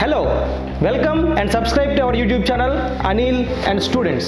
Hello, welcome and subscribe to our YouTube channel Anil and Students.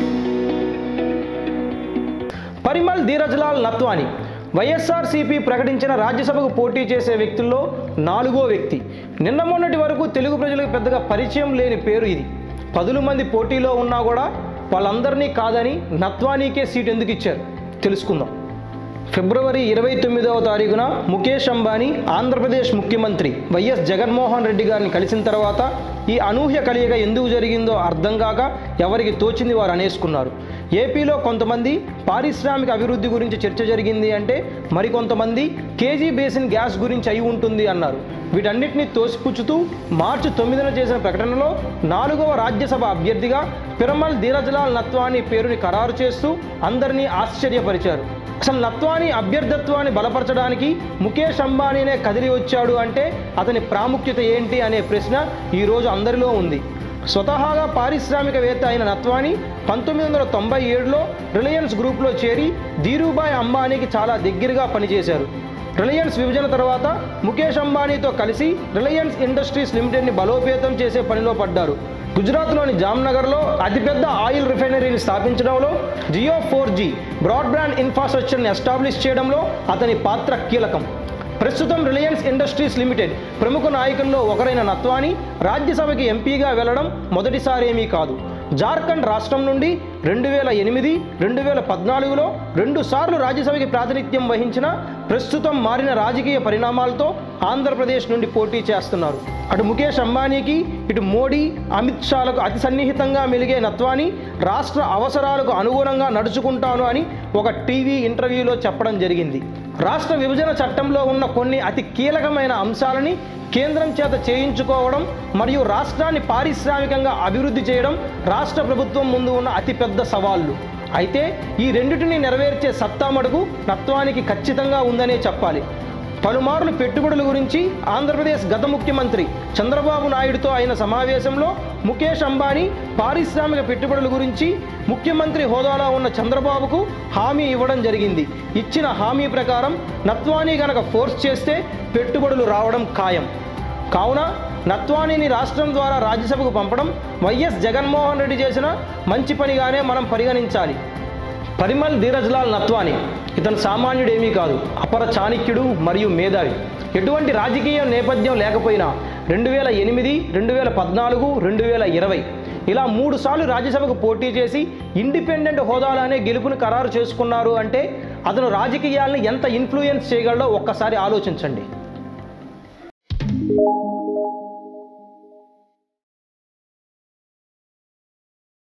Parimal ధీరజ్లాల్ Natwani YSRCP ప్రకటించిన రాజ్యసభకు పోటీ చేసే వ్యక్తుల్లో నాలుగో వ్యక్తి నిన్న మొన్నటి వరకు తెలుగు ప్రజలకు పెద్దగా పరిచయం లేని పేరు ఇది పదుల మంది పోటీలో ఉన్నా కూడా వాళ్ళందరినీ కాదని నత్వానీకే సీట్ ఎందుకు ఇచ్చారు తెలుసుకుందాం ఫిబ్రవరి ఇరవై తొమ్మిదవ తారీఖున ముఖేష్ అంబానీ ఆంధ్రప్రదేశ్ ముఖ్యమంత్రి వైఎస్ జగన్మోహన్ రెడ్డి గారిని కలిసిన తర్వాత ఈ అనూహ్య కలియక ఎందుకు జరిగిందో అర్థం కాక ఎవరికి తోచింది వారు అనేసుకున్నారు ఏపీలో కొంతమంది పారిశ్రామిక అభివృద్ధి గురించి చర్చ జరిగింది అంటే మరికొంతమంది కేజీ బేసిన్ గ్యాస్ గురించి అయి ఉంటుంది అన్నారు వీటన్నిటిని తోసిపుచ్చుతూ మార్చి తొమ్మిదిన చేసిన ప్రకటనలో నాలుగవ రాజ్యసభ అభ్యర్థిగా పిరమల్ ధీరజ్లాల్ నత్వాని పేరుని ఖరారు చేస్తూ అందరినీ ఆశ్చర్యపరిచారు అసలు నత్వాని అభ్యర్థత్వాన్ని బలపరచడానికి ముఖేష్ అంబానీనే కదిలి వచ్చాడు అంటే అతని ప్రాముఖ్యత ఏంటి అనే ప్రశ్న ఈరోజు అందరిలో ఉంది స్వతహాగా పారిశ్రామికవేత్త అయిన నత్వాని పంతొమ్మిది వందల తొంభై ఏడులో రిలయన్స్ గ్రూప్లో చేరి ధీరుభాయ్ అంబానీకి చాలా దగ్గరగా పనిచేశారు రిలయన్స్ విభజన తర్వాత ముఖేష్ అంబానీతో కలిసి రిలయన్స్ ఇండస్ట్రీస్ లిమిటెడ్ని బలోపేతం చేసే పనిలో పడ్డారు గుజరాత్లోని జామ్నగర్లో అతిపెద్ద ఆయిల్ రిఫైనరీని స్థాపించడంలో జియో ఫోర్ జీ బ్రాడ్బ్యాండ్ ఇన్ఫ్రాస్ట్రక్చర్ని ఎస్టాబ్లిష్ చేయడంలో అతని పాత్ర కీలకం ప్రస్తుతం రిలయన్స్ ఇండస్ట్రీస్ లిమిటెడ్ ప్రముఖ నాయకుల్లో ఒకరైన నత్వాని రాజ్యసభకి ఎంపీగా వెళ్లడం మొదటిసారేమీ కాదు జార్ఖండ్ రాష్ట్రం నుండి రెండు వేల ఎనిమిది రెండు వేల పద్నాలుగులో రెండుసార్లు రాజ్యసభకి ప్రాతినిధ్యం వహించిన ప్రస్తుతం మారిన రాజకీయ పరిణామాలతో ఆంధ్రప్రదేశ్ నుండి పోటీ చేస్తున్నారు అటు ముఖేష్ అంబానీకి ఇటు మోడీ అమిత్ షాలకు అతి సన్నిహితంగా మెలిగే నత్వాని రాష్ట్ర అవసరాలకు అనుగుణంగా నడుచుకుంటాను అని ఒక టీవీ ఇంటర్వ్యూలో చెప్పడం జరిగింది రాష్ట్ర విభజన చట్టంలో ఉన్న కొన్ని అతి కీలకమైన అంశాలని కేంద్రం చేత చేయించుకోవడం మరియు రాష్ట్రాన్ని పారిశ్రామికంగా అభివృద్ధి చేయడం రాష్ట్ర ప్రభుత్వం ముందు ఉన్న అతిపెద్ద సవాళ్లు అయితే ఈ రెండిటిని నెరవేర్చే సత్తా మడుగు నత్వానికి ఖచ్చితంగా ఉందనే చెప్పాలి పలుమార్లు పెట్టుబడుల గురించి ఆంధ్రప్రదేశ్ గత ముఖ్యమంత్రి చంద్రబాబు నాయుడుతో అయిన సమావేశంలో ముఖేష్ అంబానీ పారిశ్రామిక పెట్టుబడుల గురించి ముఖ్యమంత్రి హోదాలో ఉన్న చంద్రబాబుకు హామీ ఇవ్వడం జరిగింది ఇచ్చిన హామీ ప్రకారం నత్వానీ గనక ఫోర్స్ చేస్తే పెట్టుబడులు రావడం ఖాయం కావున నత్వానీని రాష్ట్రం ద్వారా రాజ్యసభకు పంపడం వైఎస్ జగన్మోహన్ రెడ్డి చేసిన మంచి పనిగానే మనం పరిగణించాలి పరిమల్ ధీరజ్లాల్ నత్వాని ఇతను సామాన్యుడేమీ కాదు అపర చాణక్యుడు మరియు మేధావి ఎటువంటి రాజకీయ నేపథ్యం లేకపోయినా రెండు వేల ఎనిమిది రెండు వేల పద్నాలుగు రెండు వేల ఇరవై ఇలా మూడు సార్లు రాజ్యసభకు పోటీ చేసి ఇండిపెండెంట్ హోదాలోనే గెలుపుని ఖరారు చేసుకున్నారు అంటే అతను రాజకీయాలను ఎంత ఇన్ఫ్లుయెన్స్ చేయగలడో ఒక్కసారి ఆలోచించండి